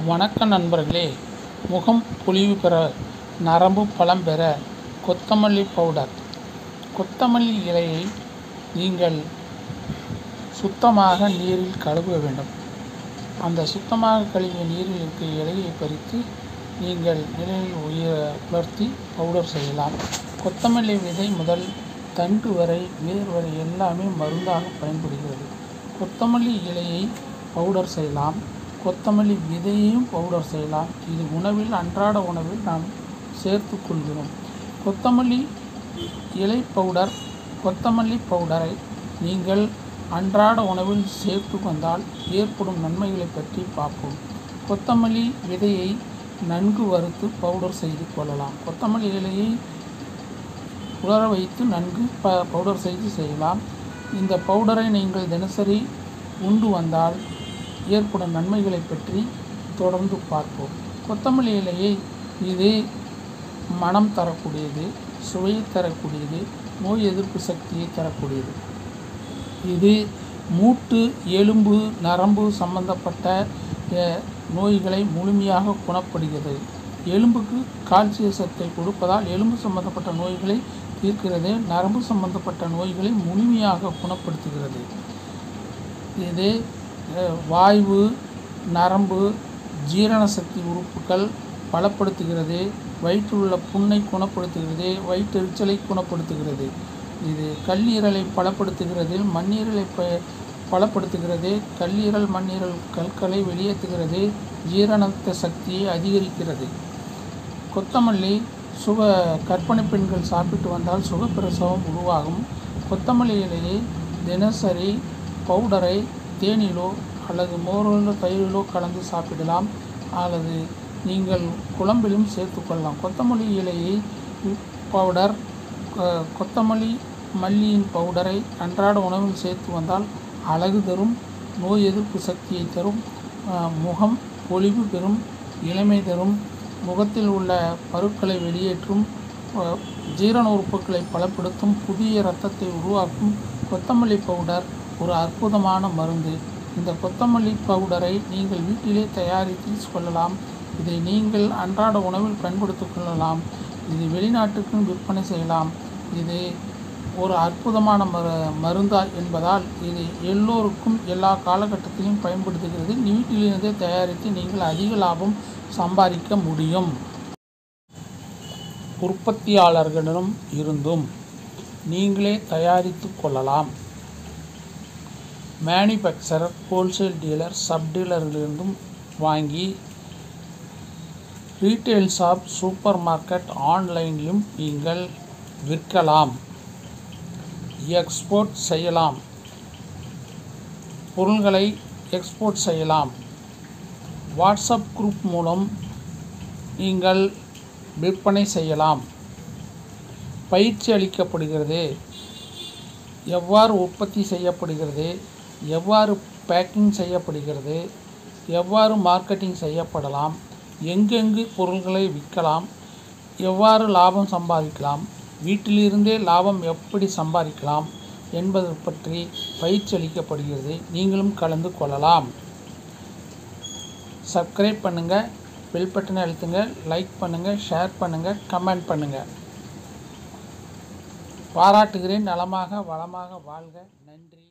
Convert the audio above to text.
வணக்கம் நண்பர்களே முகம் பொலிவு பெற நரம்பு பலம் பெற கொத்தமல்லி பவுடர் கொத்தமல்லி இலையை நீங்கள் சுத்தமாக நீரில் கழுவ வேண்டும் அந்த சுத்தமாக கழுவிய நீரில் இருக்க இலையை பறித்து நீங்கள் நிலையில் உய உலர்த்தி பவுடர் செய்யலாம் கொத்தமல்லி விதை முதல் தண்டு வரை வேர் வரை எல்லாமே மருந்தாக பயன்படுகிறது கொத்தமல்லி இலையை பவுடர் செய்யலாம் கொத்தமல்லி விதையையும் பவுடர் செய்யலாம் இது உணவில் அன்றாட உணவில் நாம் சேர்த்து கொள்கிறோம் கொத்தமல்லி இலை பவுடர் கொத்தமல்லி பவுடரை நீங்கள் அன்றாட உணவில் சேர்த்து வந்தால் ஏற்படும் நன்மைகளை பற்றி பார்ப்போம் கொத்தமல்லி விதையை நன்கு வறுத்து பவுடர் செய்து கொள்ளலாம் கொத்தமல்லி இலையை உலர வைத்து நன்கு ப பவுடர் செய்து செய்யலாம் இந்த பவுடரை நீங்கள் தினசரி உண்டு வந்தால் ஏற்படும் நன்மைகளை பற்றி தொடர்ந்து பார்ப்போம் கொத்தமல்லி இலையை இது மனம் தரக்கூடியது சுவையை தரக்கூடியது நோய் எதிர்ப்பு சக்தியை தரக்கூடியது இது மூட்டு எலும்பு நரம்பு சம்பந்தப்பட்ட அஹ், நோய்களை முழுமையாக குணப்படுகிறது எலும்புக்கு கால்சிய சத்தை கொடுப்பதால் எலும்பு சம்பந்தப்பட்ட நோய்களை தீர்க்கிறது நரம்பு சம்பந்தப்பட்ட நோய்களை முழுமையாக குணப்படுத்துகிறது இது அஹ், வாய்வு நரம்பு ஜீரண சக்தி உறுப்புகள் பலப்படுத்துகிறது வயிற்றில் உள்ள புண்ணை குணப்படுத்துகிறது வயிற்றெரிச்சலை குணப்படுத்துகிறது இது கல்லீரலை பலப்படுத்துகிறது மண்ணீரலை ப பலப்படுத்துகிறது கல்லீரல் மண்ணீரல் கற்களை வெளியேற்றுகிறது ஜீரணத்த சக்தியை அதிகரிக்கிறது கொத்தமல்லி சுக கர்ப்பிணி பெண்கள் சாப்பிட்டு வந்தால் சுகப்பிரசவம் உருவாகும் கொத்தமல்லி இலையை தினசரி பவுடரை தேனிலோ அல்லது மோரிலோ தயிரிலோ கலந்து சாப்பிடலாம் அல்லது நீங்கள் குழம்பிலும் சேர்த்துக்கொள்ளலாம் கொத்தமல்லி இலையை பவுடர் கொ- கொத்தமல்லி மல்லியின் பவுடரை அன்றாட உணவில் சேர்த்து வந்தால் அழகு தரும் நோய் எதிர்ப்பு சக்தியை தரும் அஹ், முகம் பொலிவு பெறும் இளமை தரும் முகத்தில் உள்ள பருக்களை வெளியேற்றும் அஹ், ஜீரண உறுப்புகளை பலப்படுத்தும் புதிய இரத்தத்தை உருவாக்கும் கொத்தமல்லி பவுடர் ஒரு அற்புதமான மருந்து இந்த கொத்தமல்லி பவுடரை நீங்கள் வீட்டிலே தயாரித்து கொள்ளலாம் இதை நீங்கள் அன்றாட உணவில் பயன்படுத்திக் கொள்ளலாம் இது வெளிநாட்டுக்கும் விற்பனை செய்யலாம் இது ஒரு அற்புதமான மரு மருந்தா என்பதால் இது எல்லோருக்கும் எல்லா காலகட்டத்திலும் பயன்படுத்துகிறது வீட்டிலிருந்தே தயாரித்து நீங்கள் அதிக லாபம் சம்பாதிக்க முடியும் உற்பத்தியாளர்களிடம் இருந்தும் நீங்களே தயாரித்து கொள்ளலாம் மேனுஃபேக்சரர் ஹோல்சேல் டீலர் சப் டீலர்களிருந்தும் வாங்கி ரீட்டைல் ஷாப் சூப்பர் மார்க்கெட் ஆன்லைனிலும் நீங்கள் விற்கலாம் எக்ஸ்போர்ட் செய்யலாம் பொருள்களை எக்ஸ்போர்ட் செய்யலாம் வாட்ஸ்அப் குரூப் மூலம் நீங்கள் விற்பனை செய்யலாம் பயிற்சி அளிக்கப்படுகிறது எவ்வாறு உற்பத்தி செய்யப்படுகிறது எவ்வாறு பேக்கிங் செய்யப்படுகிறது எவ்வாறு மார்க்கெட்டிங் செய்யப்படலாம் எங்கெங்கு பொருள்களை விற்கலாம் எவ்வாறு லாபம் சம்பாதிக்கலாம் வீட்டிலிருந்தே லாபம் எப்படி சம்பாதிக்கலாம் என்பது பற்றி பயிற்சி அளிக்கப்படுகிறது நீங்களும் கலந்து கொள்ளலாம் சப்ஸ்கிரைப் பண்ணுங்கள் பெல் பட்டனை அழுத்துங்க லைக் பண்ணுங்கள் ஷேர் பண்ணுங்கள் கமெண்ட் பண்ணுங்கள் பாராட்டுகிறேன் நலமாக வளமாக வாழ்க நன்றி